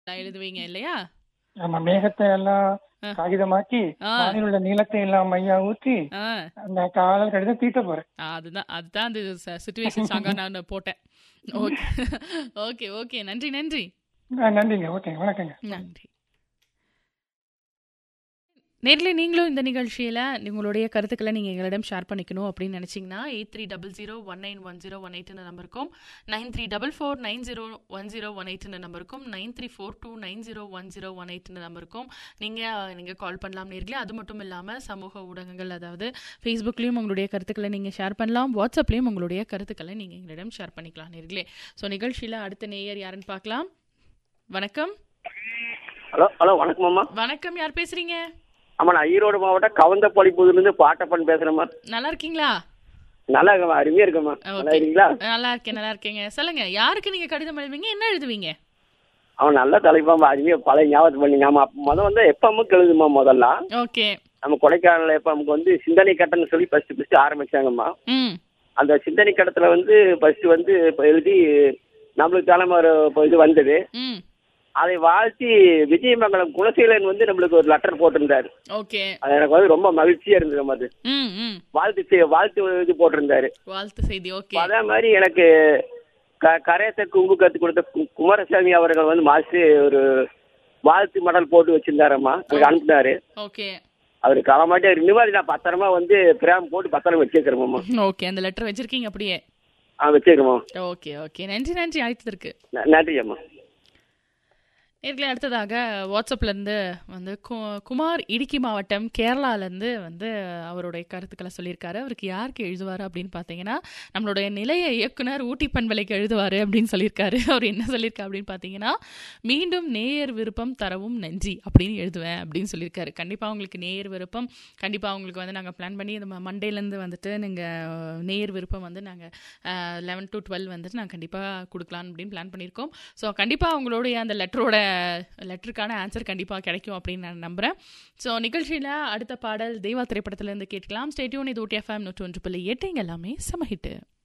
எழுதுவீங்க இல்லையா ஆமா மேகத்தை எல்லாம் ஆ. காகிதமாக்கி ஆ. வானில் உள்ள நீளத்தை எல்லாம் மையா ஊற்றி ஆ அந்த காதல் கடிதம் தீட்ட போறேன் அதுதான் அதுதான் அந்த சுச்சுவேஷன் சாங்கா நான் போட்டேன் ஓகே ஓகே ஓகே நன்றி நன்றி ஆ, நன்றிங்க ஓகே வணக்கங்க நன்றி நேரில் நீங்களும் இந்த நிகழ்ச்சியில் உங்களுடைய கருத்துக்களை நீங்கள் எங்களிடம் ஷேர் பண்ணிக்கணும் அப்படின்னு நினச்சிங்கன்னா eight three double zero one nine one zero one எயிட்னு நம்பருக்கும் nine three double four nine zero one zero one எயிட்னு நம்பருக்கும் nine three four two nine zero one zero one எயிட்னு நம்பருக்கும் நீங்கள் நீங்கள் கால் பண்ணலாம் நேர்களே அது மட்டும் இல்லாமல் சமூக ஊடகங்கள் அதாவது ஃபேஸ்புக்லேயும் உங்களுடைய கருத்துக்களை நீங்கள் ஷேர் பண்ணலாம் வாட்ஸ்அப்லேயும் உங்களுடைய கருத்துக்களை நீங்கள் எங்களிடம் ஷேர் பண்ணிக்கலாம் நேர்களே ஸோ நிகழ்ச்சியில் அடுத்த நேயர் யாருன்னு பார்க்கலாம் வணக்கம் ஹலோ ஹலோ வணக்கம்மா வணக்கம் யார் பேசுறீங்க ஆமா நான் ஈரோடு மாவட்டம் கவுந்தப்பாடிப்புதுலேருந்து பாட்டப்பன் பேசுறேம்மா நல்லா இருக்கீங்களா நல்லா இருக்கம்மா அருமையா இருக்கம்மா நல்லா இருக்கீங்களா நல்லா இருக்கேன் நல்லா இருக்கேங்க சொல்லுங்க யாருக்கு நீங்க கடிதம் எழுதுவீங்க என்ன எழுதுவீங்க அவன் நல்ல தலைப்பாம்மா அருமையா பழைய ஞாபகத்து பண்ணீங்க ஆமா முத வந்து எப்பமுக்கு எழுதுமா முதல்ல ஓகே நம்ம கொடைக்கானல் எப்பமுக்கு வந்து சிந்தனை கட்டன்னு சொல்லி ஃபர்ஸ்ட் ஃபர்ஸ்ட் ஆரம்பிச்சாங்கம்மா ம் அந்த சிந்தனை கட்டத்துல வந்து ஃபர்ஸ்ட் வந்து இப்ப எழுதி நம்மளுக்கு தலைமை ஒரு இப்ப இது வந்தது ம் அதை வாழ்த்தி விஜயமங்கலம் குலசீலன் வந்து நம்மளுக்கு ஒரு லெட்டர் போட்டிருந்தாரு ஓகே அது எனக்கு வந்து ரொம்ப மகிழ்ச்சியா இருந்தது நம்ம அது ம் ம் வாழ்த்து செய்- வாழ்த்து இது போட்டிருந்தாரு வாழ்த்து செய்தி ஓகே அதே மாதிரி எனக்கு க கரையத்தை கும்பு கத்து கொடுத்த கு- குமாரசாமி அவர்கள் வந்து மாசு ஒரு வாழ்த்து மடல் போட்டு வச்சிருந்தாரம்மா எனக்கு அனுப்புனாரு ஓகே அவரு களமாட்டே நிவாரி நான் பத்திரமா வந்து பிராம் போட்டு பத்திரம் வச்சிருக்கிறேம்மா ஓகே அந்த லெட்டர் வச்சிருக்கீங்க அப்படியே ஆ வச்சிருக்கேம்மா ஓகே ஓகே நன்றி நன்றி அழைத்ததற்கு ந- நன்றி அம்மா நேர்களே அடுத்ததாக வாட்ஸ்அப்லேருந்து வந்து கு- குமார் இடுக்கி மாவட்டம் கேரளாலேருந்து வந்து அவருடைய கருத்துக்களை சொல்லியிருக்காரு அவருக்கு யாருக்கு எழுதுவார் அப்படின்னு பார்த்தீங்கன்னா நம்மளுடைய நிலைய இயக்குனர் ஊட்டி பண்பலைக்கு எழுதுவார் அப்படின்னு சொல்லியிருக்காரு அவர் என்ன சொல்லியிருக்கா அப்படின்னு பார்த்தீங்கன்னா மீண்டும் நேயர் விருப்பம் தரவும் நன்றி அப்படின்னு எழுதுவேன் அப்படின்னு சொல்லியிருக்காரு கண்டிப்பாக உங்களுக்கு நேயர் விருப்பம் கண்டிப்பாக உங்களுக்கு வந்து நாங்கள் பிளான் பண்ணி இந்த மண்டேலேருந்து வந்துட்டு நீங்கள் நேயர் விருப்பம் வந்து நாங்கள் லெவன் டு டுவெல் வந்துட்டு நாங்கள் கண்டிப்பாக கொடுக்கலாம் அப்படின்னு பிளான் பண்ணியிருக்கோம் ஸோ கண்டிப்பாக உங்களுடைய அந்த லெட்டரோட லெட்டருக்கான ஆன்சர் கண்டிப்பாக கிடைக்கும் அப்படின்னு நான் நம்புகிறேன் ஸோ நிகழ்ச்சியில் அடுத்த பாடல் தெய்வா திரைப்படத்திலேருந்து கேட்கலாம் ஸ்டேட்யூன் இது ஊட்டி எஃப்எம் நூற்றி ஒன்று புள்ளி எட்டு இங்க எல்லாமே சமஹிட்டு